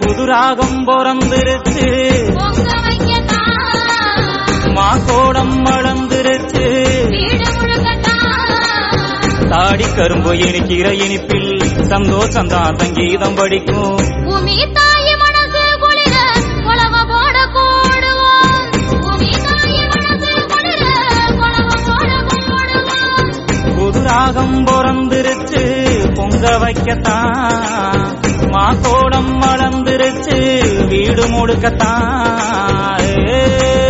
புதுராகம் பிறந்திருச்சு பொங்க வைக்கத்தான் மாக்கோடம் வளர்ந்துருச்சு வீடு முழுக்கத்தான் தாடி கரும்பு இனிக்கிற இனிப்பில் சந்தோஷம் தான் சங்கீதம் படிக்கும் பூமி தாய் மனசு குளிர கொலவ போட கூடுவோம் பூமி தாய் மனசு குளிர கொலவ போட கூடுவோம் புதுராகம் பிறந்திருச்சு பொங்க வைக்கத்தான் மாக்கோடம் வளர்ந்துருச்சு வீடு முழுக்கத்தான் ஏ.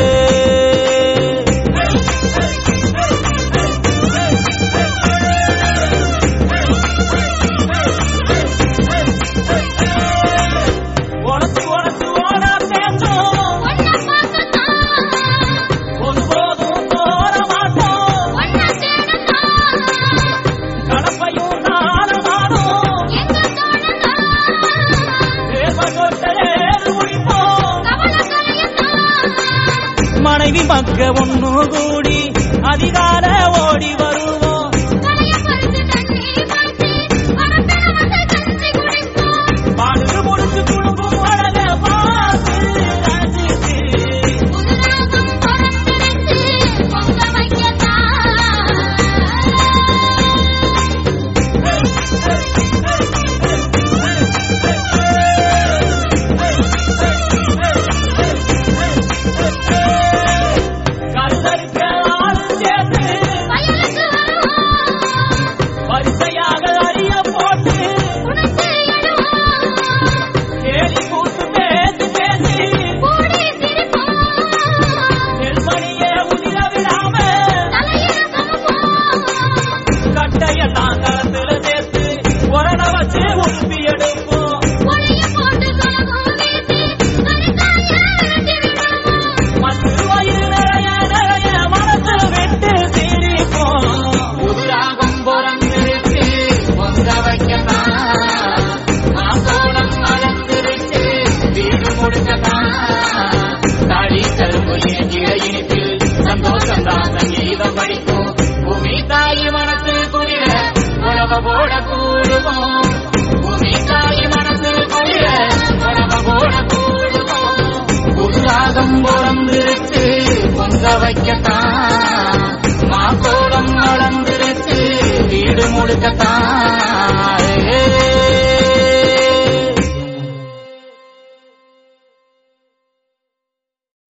உனக்கு உனக்கு ஓடா பேசும் ஒன்ன பார்க்கத்தான் ஒருபோதும் போற மாட்டோம் ஒன்ன தேடத்தான் கடப்பையும் நாளமாடும் எங்க தோழத்தான் தேவகோட்டையேறு முடிப்போம் கவலை கலையத்தான் மனைவி மக்க ஒண்ணு கூடி அதிகார ஓடி வருவோம் கலைய பறித்து தண்ணீர் பாய்ச்சி வரப்பெற வந்து கஞ்சி குடிப்போம் பாடு முடிச்சு குடும்பம் அழக பார்த்து ரசிச்சு புதுராகம் பிறந்திருச்சு பொங்க வைக்கத்தான் கல்லறிக்க ஆள் சேர்த்து வயலுக்கு வருவோம் வரிசையாக அறிய போட்டு உனக்கு எழுவோம் கேலி கூட்டு பேசி பேசி கூடி சிரிப்போம் நெல்மணியே உதிர விடாம தலையில கமுப்போம் கட்டையெல்லாம் களத்துல சேர்த்து உரண வச்சு உருப்பி எடுப்போம் ஒளிய போட்டு கலகம் வீசி கரிகாய விரட்டி விடுவோம் மற்ற வயிறு நிறைய நிறைய மனசு விட்டு சிரிப்போம் புதுராகம் பிறந்திருச்சு பொங்க வைக்கத்தான் மாசோடம் மலர்ந்திருச்சு வீடு முடுக்கத்தான் தாடி கரும்பு இனிக்கிற இனிப்பில் சந்தோஷம் தான் சங்கீதம் படிக்கும் பூமி தாய் மனசு குளிர உழவ போட கூடுவோம் பூமி தாய் மனசு குளிர உழவ போட கூடுவோம் புதுராகம் பிறந்திருச்சு பொங்க வைக்கத்தான் மாக்கோடம் வளர்ந்துருச்சு வீடு முழுக்கத்தான் ஏ